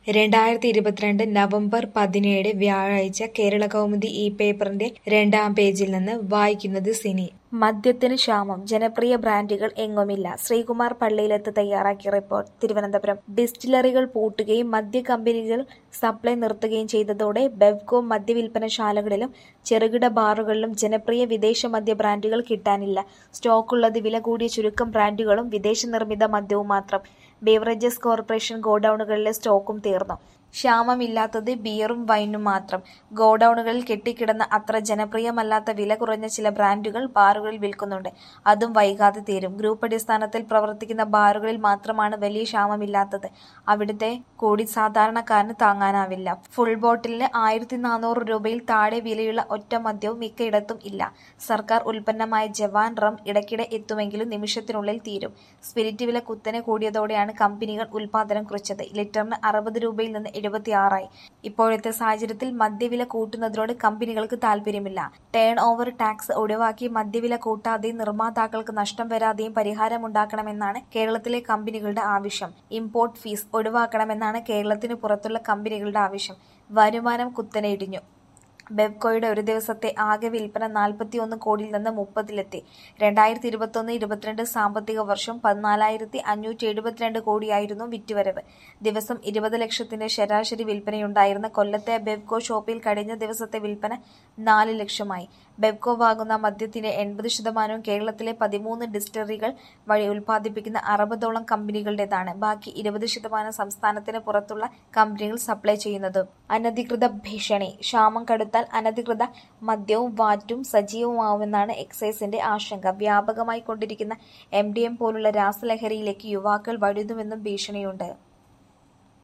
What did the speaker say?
രണ്ടായിരത്തി ഇരുപത്തിരണ്ട് നവംബർ പതിനേഴ് വ്യാഴാഴ്ച കേരളകൗമുദി ഈ പേപ്പറിന്റെ രണ്ടാം പേജിൽ നിന്ന് വായിക്കുന്നത് സിനി മദ്യത്തിന് ക്ഷാമം ജനപ്രിയ ബ്രാൻഡുകൾ എങ്ങുമില്ല ശ്രീകുമാർ പള്ളിയിലത്ത് തയ്യാറാക്കിയ റിപ്പോർട്ട് തിരുവനന്തപുരം ഡിസ്റ്റിലറികൾ പൂട്ടുകയും മദ്യ കമ്പനികൾ സപ്ലൈ നിർത്തുകയും ചെയ്തതോടെ ബെവ്കോ മദ്യവിൽപ്പനശാലകളിലും ചെറുകിട ബാറുകളിലും ജനപ്രിയ വിദേശ മദ്യ ബ്രാൻഡുകൾ കിട്ടാനില്ല സ്റ്റോക്കുള്ളത് വില കൂടിയ ചുരുക്കം ബ്രാൻഡുകളും വിദേശ നിർമ്മിത മദ്യവും മാത്രം ബീവറേജസ് കോർപ്പറേഷൻ ഗോഡൌണുകളിലെ സ്റ്റോക്കും തീർന്നു ക്ഷാമമില്ലാത്തത് ബിയറും വൈനും മാത്രം ഗോഡൌണുകളിൽ കെട്ടിക്കിടന്ന അത്ര ജനപ്രിയമല്ലാത്ത വില കുറഞ്ഞ ചില ബ്രാൻഡുകൾ ബാറുകളിൽ വിൽക്കുന്നുണ്ട് അതും വൈകാതെ തീരും ഗ്രൂപ്പ് അടിസ്ഥാനത്തിൽ പ്രവർത്തിക്കുന്ന ബാറുകളിൽ മാത്രമാണ് വലിയ ക്ഷാമമില്ലാത്തത് അവിടുത്തെ കൂടി സാധാരണക്കാരന് താങ്ങാനാവില്ല ഫുൾ ബോട്ടിലിന് ആയിരത്തി നാനൂറ് രൂപയിൽ താഴെ വിലയുള്ള ഒറ്റ മദ്യവും മിക്കയിടത്തും ഇല്ല സർക്കാർ ഉൽപ്പന്നമായ ജവാൻ റം ഇടയ്ക്കിടെ എത്തുമെങ്കിലും നിമിഷത്തിനുള്ളിൽ തീരും സ്പിരിറ്റ് വില കുത്തനെ കൂടിയതോടെയാണ് കമ്പനികൾ ഉൽപാദനം കുറച്ചത് ലിറ്ററിന് അറുപത് രൂപയിൽ നിന്ന് എഴുപത്തിയാറായി ഇപ്പോഴത്തെ സാഹചര്യത്തിൽ മദ്യവില കൂട്ടുന്നതിനോട് കമ്പനികൾക്ക് താൽപ്പര്യമില്ല ടേൺ ഓവർ ടാക്സ് ഒഴിവാക്കി മദ്യവില കൂട്ടാതെയും നിർമ്മാതാക്കൾക്ക് നഷ്ടം വരാതെയും പരിഹാരമുണ്ടാക്കണമെന്നാണ് കേരളത്തിലെ കമ്പനികളുടെ ആവശ്യം ഇമ്പോർട്ട് ഫീസ് ഒഴിവാക്കണമെന്നാണ് കേരളത്തിന് പുറത്തുള്ള കമ്പനികളുടെ ആവശ്യം വരുമാനം കുത്തനെ ഇടിഞ്ഞു ബെബ്കോയുടെ ഒരു ദിവസത്തെ ആകെ വിൽപ്പന നാൽപ്പത്തിയൊന്ന് കോടിയിൽ നിന്ന് മുപ്പതിലെത്തി രണ്ടായിരത്തി ഇരുപത്തൊന്ന് ഇരുപത്തിരണ്ട് സാമ്പത്തിക വർഷം പതിനാലായിരത്തി അഞ്ഞൂറ്റി എഴുപത്തിരണ്ട് കോടിയായിരുന്നു വിറ്റുവരവ് ദിവസം ഇരുപത് ലക്ഷത്തിന്റെ ശരാശരി വിൽപ്പനയുണ്ടായിരുന്ന കൊല്ലത്തെ ബെബ്കോ ഷോപ്പിൽ കഴിഞ്ഞ ദിവസത്തെ വിൽപ്പന നാല് ലക്ഷമായി ബെബ്കോ വാങ്ങുന്ന മദ്യത്തിന്റെ എൺപത് ശതമാനവും കേരളത്തിലെ പതിമൂന്ന് ഡിസ്റ്റിലറികൾ വഴി ഉൽപ്പാദിപ്പിക്കുന്ന അറുപതോളം കമ്പനികളുടേതാണ് ബാക്കി ഇരുപത് ശതമാനം സംസ്ഥാനത്തിന് പുറത്തുള്ള കമ്പനികൾ സപ്ലൈ ചെയ്യുന്നതും അനധികൃത ഭീഷണി ക്ഷാമം കടുത്താൽ അനധികൃത മദ്യവും വാറ്റും സജീവമാവുമെന്നാണ് എക്സൈസിന്റെ ആശങ്ക വ്യാപകമായി കൊണ്ടിരിക്കുന്ന എം ഡി എം പോലുള്ള രാസലഹരിയിലേക്ക് യുവാക്കൾ വഴുതുമെന്നും ഭീഷണിയുണ്ട്